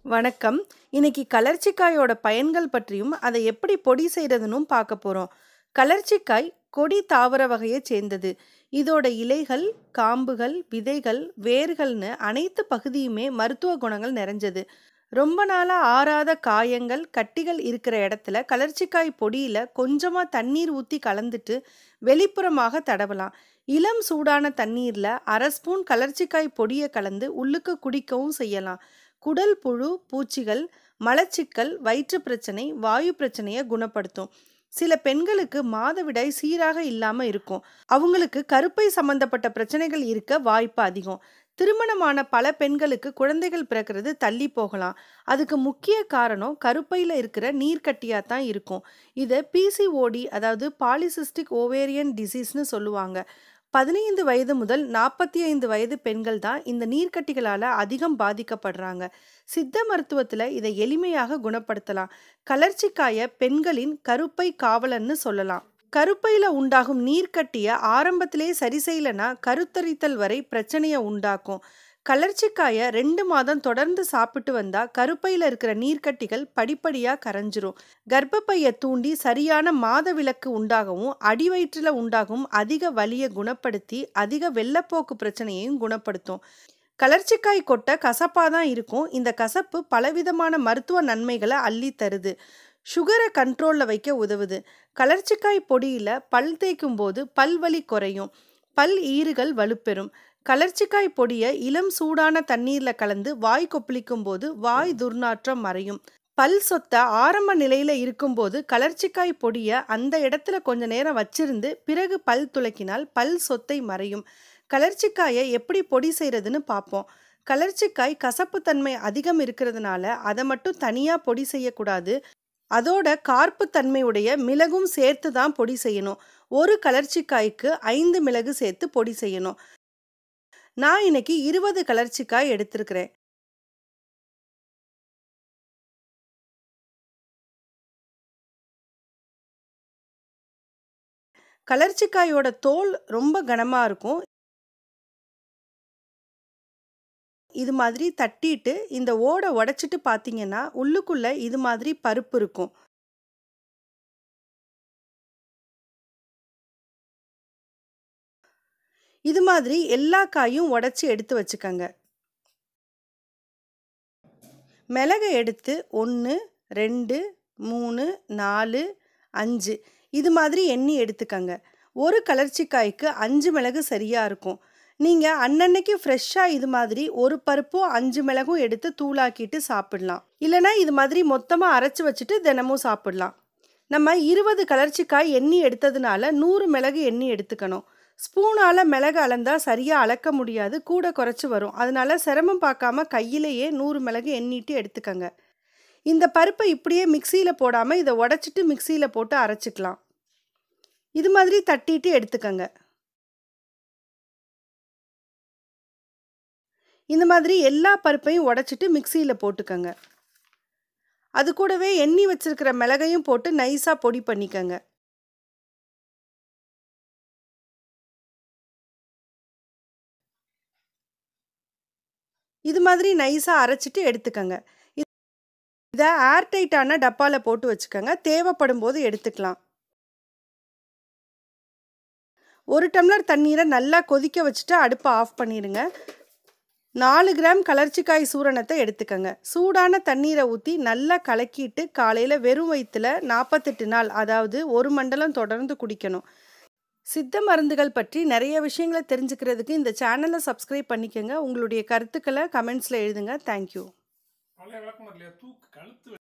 வணக்கம் இன்னைக்கு கலர்ச்சிக்காயோட பயன்கள் பற்றியும் அதை எப்படி பொடி செய்கிறதுனும் பார்க்க போகிறோம் கலர்ச்சிக்காய் கொடி தாவர வகையைச் சேர்ந்தது இதோட இலைகள் காம்புகள் விதைகள் வேர்கள்னு அனைத்து பகுதியுமே மருத்துவ குணங்கள் நிறைஞ்சது ரொம்ப நாளாக ஆறாத காயங்கள் கட்டிகள் இருக்கிற இடத்துல கலர்ச்சிக்காய் பொடியில் கொஞ்சமாக தண்ணீர் ஊற்றி கலந்துட்டு வெளிப்புறமாக தடவலாம் இளம் சூடான தண்ணீரில் அரை ஸ்பூன் கலர்ச்சிக்காய் பொடியை கலந்து உள்ளுக்கு குடிக்கவும் செய்யலாம் குடல் புழு பூச்சிகள் மலச்சிக்கல் வயிற்று பிரச்சனை வாயு பிரச்சனையை குணப்படுத்தும் சில பெண்களுக்கு மாதவிடாய் சீராக இல்லாமல் இருக்கும் அவங்களுக்கு கருப்பை சம்பந்தப்பட்ட பிரச்சனைகள் இருக்க வாய்ப்பு அதிகம் திருமணமான பல பெண்களுக்கு குழந்தைகள் பிறக்கிறது தள்ளி போகலாம் அதுக்கு முக்கிய காரணம் கருப்பையில் இருக்கிற நீர்க்கட்டியாக தான் இருக்கும் இதை பிசிஓடி அதாவது பாலிசிஸ்டிக் ஓவேரியன் டிசீஸ்னு சொல்லுவாங்க பதினைந்து வயது முதல் நாற்பத்தி ஐந்து வயது பெண்கள் தான் இந்த நீர்க்கட்டிகளால் அதிகம் பாதிக்கப்படுறாங்க சித்த மருத்துவத்தில் இதை எளிமையாக குணப்படுத்தலாம் கலர்ச்சிக்காய பெண்களின் கருப்பை காவலன்னு சொல்லலாம் கருப்பையில் உண்டாகும் நீர்க்கட்டியை ஆரம்பத்திலே சரி செய்யலைன்னா கருத்தரித்தல் வரை பிரச்சனையை உண்டாக்கும் கலர்ச்சிக்காயை ரெண்டு மாதம் தொடர்ந்து சாப்பிட்டு வந்தால் கருப்பையில் இருக்கிற நீர்க்கட்டிகள் படிப்படியாக கரைஞ்சிரும் கர்ப்பப்பையை தூண்டி சரியான மாத விலக்கு உண்டாகவும் அடிவயிற்றில் உண்டாகும் அதிக வலியை குணப்படுத்தி அதிக வெள்ளப்போக்கு பிரச்சனையையும் குணப்படுத்தும் கலர்ச்சிக்காய் கொட்டை கசப்பாக தான் இருக்கும் இந்த கசப்பு பலவிதமான மருத்துவ நன்மைகளை அள்ளி தருது சுகரை கண்ட்ரோலில் வைக்க உதவுது கலர்ச்சிக்காய் பொடியில் பல் தேய்க்கும் போது பல்வலி குறையும் பல் ஈறுகள் வலுப்பெறும் கலர்ச்சிக்காய் பொடியை இளம் சூடான தண்ணீரில் கலந்து வாய் கொப்பளிக்கும் போது வாய் துர்நாற்றம் மறையும் பல் சொத்தை ஆரம்ப நிலையில் இருக்கும்போது கலர்ச்சிக்காய் பொடியை அந்த இடத்துல கொஞ்ச நேரம் வச்சிருந்து பிறகு பல் துளக்கினால் பல் சொத்தை மறையும் கலர்ச்சிக்காயை எப்படி பொடி செய்கிறதுன்னு பார்ப்போம் கலர்ச்சிக்காய் கசப்புத்தன்மை அதிகம் இருக்கிறதுனால அதை மட்டும் தனியாக பொடி செய்யக்கூடாது அதோட கார்ப்பு தன்மையுடைய மிளகும் சேர்த்து தான் பொடி செய்யணும் ஒரு கலர்ச்சிக்காய்க்கு ஐந்து மிளகு சேர்த்து பொடி செய்யணும் நான் இன்னைக்கு இருபது கலர்ச்சிக்காய் எடுத்திருக்கிறேன் கலர்ச்சிக்காயோட தோல் ரொம்ப கனமாக இருக்கும் இது மாதிரி தட்டிட்டு இந்த ஓடை உடைச்சிட்டு பார்த்தீங்கன்னா உள்ளுக்குள்ள இது மாதிரி பருப்பு இருக்கும் இது மாதிரி எல்லா காயும் உடச்சி எடுத்து வச்சுக்கோங்க மிளகை எடுத்து ஒன்று ரெண்டு மூணு நாலு அஞ்சு இது மாதிரி எண்ணி எடுத்துக்கங்க ஒரு கலர்ச்சிக்காய்க்கு அஞ்சு மிளகு சரியாக இருக்கும் நீங்கள் அன்னன்னைக்கு ஃப்ரெஷ்ஷாக இது மாதிரி ஒரு பருப்பும் அஞ்சு மிளகும் எடுத்து தூளாக்கிட்டு சாப்பிடலாம் இல்லைனா இது மாதிரி மொத்தமாக அரைச்சி வச்சுட்டு தினமும் சாப்பிடலாம் நம்ம இருபது கலர்ச்சிக்காய் எண்ணி எடுத்ததுனால நூறு மிளகு எண்ணி எடுத்துக்கணும் ஸ்பூனால் மிளகு அளந்தா சரியாக அளக்க முடியாது கூட குறைச்சி வரும் அதனால சிரமம் பார்க்காம கையிலேயே நூறு மிளகு எண்ணிட்டு எடுத்துக்கங்க இந்த பருப்பை இப்படியே மிக்சியில் போடாமல் இதை உடச்சிட்டு மிக்சியில் போட்டு அரைச்சிக்கலாம் இது மாதிரி தட்டிட்டு எடுத்துக்கங்க இந்த மாதிரி எல்லா பருப்பையும் உடச்சிட்டு மிக்சியில் போட்டுக்கங்க அது கூடவே எண்ணி வச்சிருக்கிற மிளகையும் போட்டு நைஸாக பொடி பண்ணிக்கங்க இது மாதிரி நைஸாக அரைச்சிட்டு எடுத்துக்கங்க இதை ஏர்டைட்டான டப்பாவில் போட்டு வச்சுக்கோங்க தேவைப்படும் போது எடுத்துக்கலாம் ஒரு டம்ளர் தண்ணீரை நல்லா கொதிக்க வச்சுட்டு அடுப்பை ஆஃப் பண்ணிடுங்க நாலு கிராம் கலர்ச்சிக்காய் சூரணத்தை எடுத்துக்கங்க சூடான தண்ணீரை ஊற்றி நல்லா கலக்கிட்டு காலையில் வெறும் வயிற்றில் நாற்பத்தெட்டு நாள் அதாவது ஒரு மண்டலம் தொடர்ந்து குடிக்கணும் சித்த மருந்துகள் பற்றி நிறைய விஷயங்களை தெரிஞ்சுக்கிறதுக்கு இந்த சேனலை சப்ஸ்கிரைப் பண்ணிக்கோங்க உங்களுடைய கருத்துக்களை கமெண்ட்ஸில் எழுதுங்க தேங்க்யூ பழைய விளக்கம் இல்லையா தூக்கு கழுத்து